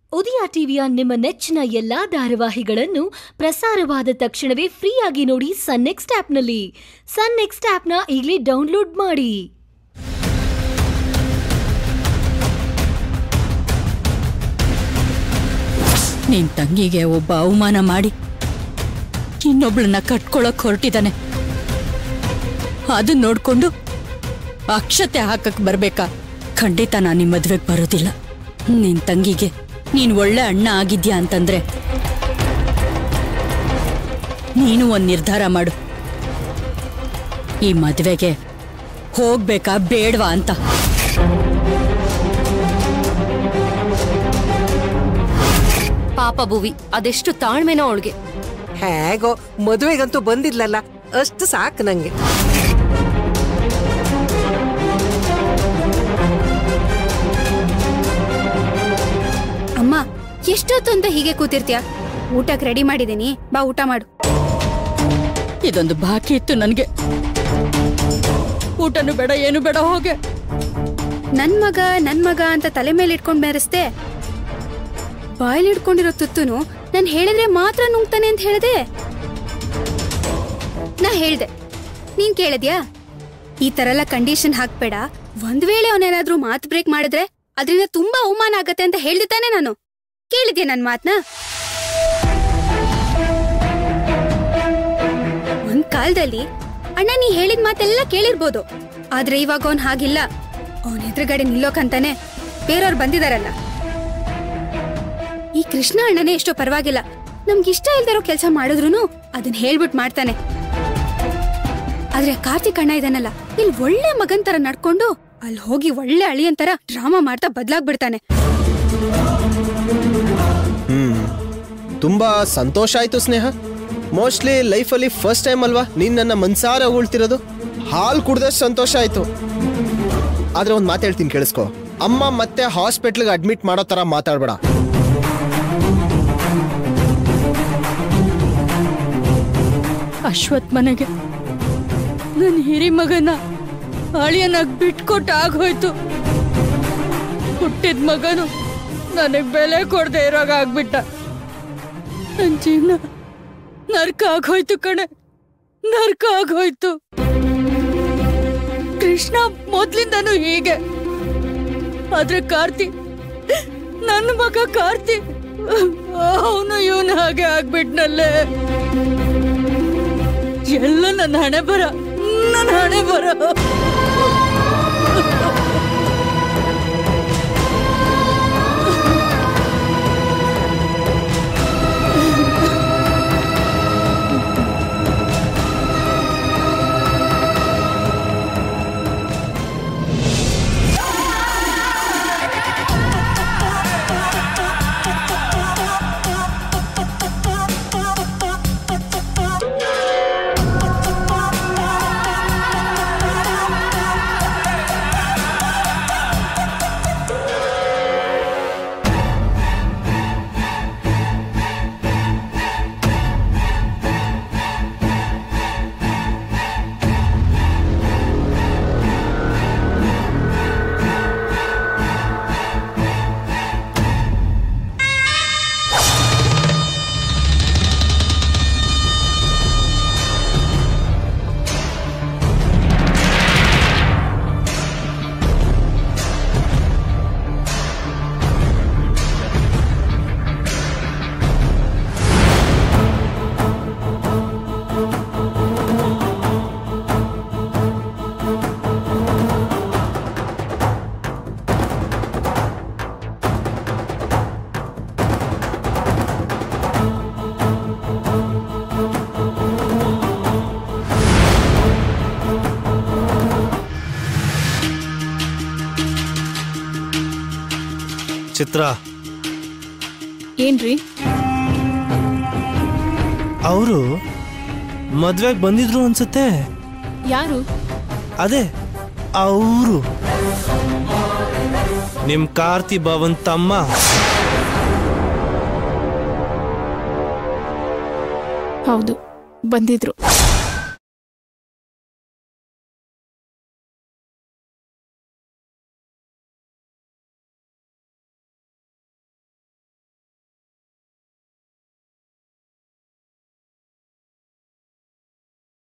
ಉದಯ ಟಿವಿಯ ನಿಮ್ಮ ನೆಚ್ಚಿನ ಎಲ್ಲಾ ಧಾರಾವಾಹಿಗಳನ್ನು ಪ್ರಸಾರವಾದ ತಕ್ಷಣವೇ ಫ್ರೀಯಾಗಿ ನೋಡಿ ಸನ್ ನೆಕ್ಸ್ಟ್ ಆಪ್ನಲ್ಲಿ ಸನ್ ನೆಕ್ಸ್ಟ್ ಆಪ್ನ ಈಗಲೇ ಡೌನ್ಲೋಡ್ ಮಾಡಿ ನಿನ್ ತಂಗಿಗೆ ಒಬ್ಬ ಅವಮಾನ ಮಾಡಿ ಇನ್ನೊಬ್ಳನ್ನ ಕಟ್ಕೊಳಕ್ ಹೊರಟಿದ್ದಾನೆ ಅದನ್ನ ನೋಡ್ಕೊಂಡು ಅಕ್ಷತೆ ಹಾಕಕ್ ಬರ್ಬೇಕಾ ಖಂಡಿತ ನಾನು ನಿಮ್ಮ ಮದ್ವೆಗ್ ಬರೋದಿಲ್ಲ ನಿನ್ ತಂಗಿಗೆ ನೀನ್ ಒಳ್ಳೆ ಅಣ್ಣ ಆಗಿದ್ಯಾ ಅಂತಂದ್ರೆ ನೀನು ಒಂದ್ ನಿರ್ಧಾರ ಮಾಡು ಈ ಮದ್ವೆಗೆ ಹೋಗ್ಬೇಕಾ ಬೇಡ್ವಾ ಅಂತ ಪಾಪ ಭುವಿ ಅದೆಷ್ಟು ತಾಳ್ಮೆನೋ ಅವಳಿಗೆ ಹೇಗೋ ಮದುವೆಗಂತೂ ಬಂದಿದ್ಲಲ್ಲ ಅಷ್ಟು ಸಾಕು ನಂಗೆ ಅಮ್ಮ ಎಷ್ಟೊತ್ತು ಅಂತ ಹೀಗೆ ಕೂತಿರ್ತೀಯ ಊಟಕ್ಕೆ ರೆಡಿ ಮಾಡಿದ್ದೀನಿ ಬಾ ಊಟ ಮಾಡು ಇದೊಂದು ಬಾಕಿ ಇತ್ತು ನನ್ಗೆ ಊಟನು ಬೇಡ ಏನು ಬೇಡ ಹೋಗೆ ನನ್ ಮಗ ನನ್ ಮಗ ಅಂತ ತಲೆ ಮೇಲೆ ಇಟ್ಕೊಂಡ್ ಮೆರೆಸ್ದೆ ಬಾಯಲ್ಲಿ ಇಟ್ಕೊಂಡಿರೋ ತುತ್ತುನು ನಾನ್ ಹೇಳಿದ್ರೆ ಮಾತ್ರ ನುಂಗ್ತಾನೆ ಅಂತ ಹೇಳ್ದೆ ನಾ ಹೇಳ್ದೆ ನೀನ್ ಕೇಳಿದ್ಯಾ ಈ ತರ ಎಲ್ಲ ಕಂಡೀಷನ್ ಹಾಕ್ಬೇಡ ಒಂದ್ ವೇಳೆ ಅವನೇನಾದ್ರೂ ಮಾತ್ ಬ್ರೇಕ್ ಮಾಡಿದ್ರೆ ಅದರಿಂದ ತುಂಬಾ ಅವಮಾನ ಆಗತ್ತೆ ಅಂತ ಹೇಳ್ದೆ ತಾನೆ ನಾನು ಕೇಳಿದ್ಯಾ ನನ್ ಮಾತ್ನ ಒಂದ್ ಕಾಲದಲ್ಲಿ ಅಣ್ಣ ನೀ ಹೇಳಿದ ಮಾತೆಲ್ಲ ಕೇಳಿರ್ಬೋದು ಆದ್ರೆ ಇವಾಗ ಅವನ್ ಹಾಗಿಲ್ಲ ಅವನ ಎದುರುಗಡೆ ನಿಲ್ಲೋಕಂತಾನೆ ಬೇರೆಯವ್ರು ಬಂದಿದಾರಲ್ಲ ಈ ಕೃಷ್ಣ ಅಣ್ಣನೇ ಎಷ್ಟೋ ಪರವಾಗಿಲ್ಲ ನಮ್ಗಿಷ್ಟ ಇಲ್ದಿರೋ ಕೆಲಸ ಮಾಡಿದ್ರು ಅದನ್ನ ಹೇಳ್ಬಿಟ್ ಮಾಡ್ತಾನೆ ಆದ್ರೆ ಕಾರ್ತಿಕ್ ಅಣ್ಣ ಇದಾನಲ್ಲ ಇಲ್ಲಿ ಒಳ್ಳೆ ಮಗನ್ ತರ ನಡ್ಕೊಂಡು ಅಲ್ಲಿ ಹೋಗಿ ಒಳ್ಳೆ ಅಳಿಯನ್ ತರ ಡ್ರಾಮಾ ಮಾಡ್ತಾ ಬದ್ಲಾಗ್ಬಿಡ್ತಾನೆ ಹ್ಮ್ ತುಂಬಾ ಸಂತೋಷ ಆಯ್ತು ಸ್ನೇಹ ಮೋಸ್ಟ್ಲಿ ಲೈಫಲ್ಲಿ ಫಸ್ಟ್ ಟೈಮ್ ಅಲ್ವಾ ನೀನ್ ನನ್ನ ಮನ್ಸಾರ ಉಳ್ತಿರೋದು ಹಾಲು ಕುಡ್ದಷ್ಟು ಸಂತೋಷ ಆಯ್ತು ಆದ್ರೆ ಒಂದು ಮಾತು ಹೇಳ್ತೀನಿ ಕೇಳಿಸ್ಕೊ ಅಮ್ಮ ಮತ್ತೆ ಹಾಸ್ಪಿಟ್ಲ್ಗೆ ಅಡ್ಮಿಟ್ ಮಾಡೋ ತರ ಮಾತಾಡ್ಬೇಡ ಅಶ್ವಥ್ ಮನೆಗೆ ನನ್ನ ಹಿರಿ ಮಗನ ಅಳಿಯನಾಗ್ ಬಿಟ್ಕೊಟ್ಟು ಆಗೋಯ್ತು ಹುಟ್ಟಿದ ಮಗನು ನನಗ್ ಬೆಲೆ ಕೊಡದೆ ಇರೋಗ ಆಗ್ಬಿಟ್ಟ ನನ್ ಜೀವನ ನರ್ಕ ಆಗೋಯ್ತು ಕಣೆ ನರ್ಕ ಆಗೋಯ್ತು ಕೃಷ್ಣ ಮೊದ್ಲಿಂದನೂ ಹೀಗೆ ಆದ್ರೆ ಕಾರ್ತಿ ನನ್ನ ಮಗ ಕಾರ್ತಿ ಅವನು ಇವನು ಹಾಗೆ ಆಗ್ಬಿಟ್ನಲ್ಲೇ ಎಲ್ಲ ನನ್ನ ಹಣೆ ಬರ ನನ್ನ ಹಣೆ ಬರ ಚಿತ್ರ ಏನ್ರಿ ಅವರು ಮದ್ವೆಗೆ ಬಂದಿದ್ರು ಅನ್ಸುತ್ತೆ ಯಾರು ಅದೇ ಅವರು ನಿಮ್ ಕಾರ್ತಿ ಭವನ್ ತಮ್ಮ ಹೌದು ಬಂದಿದ್ರು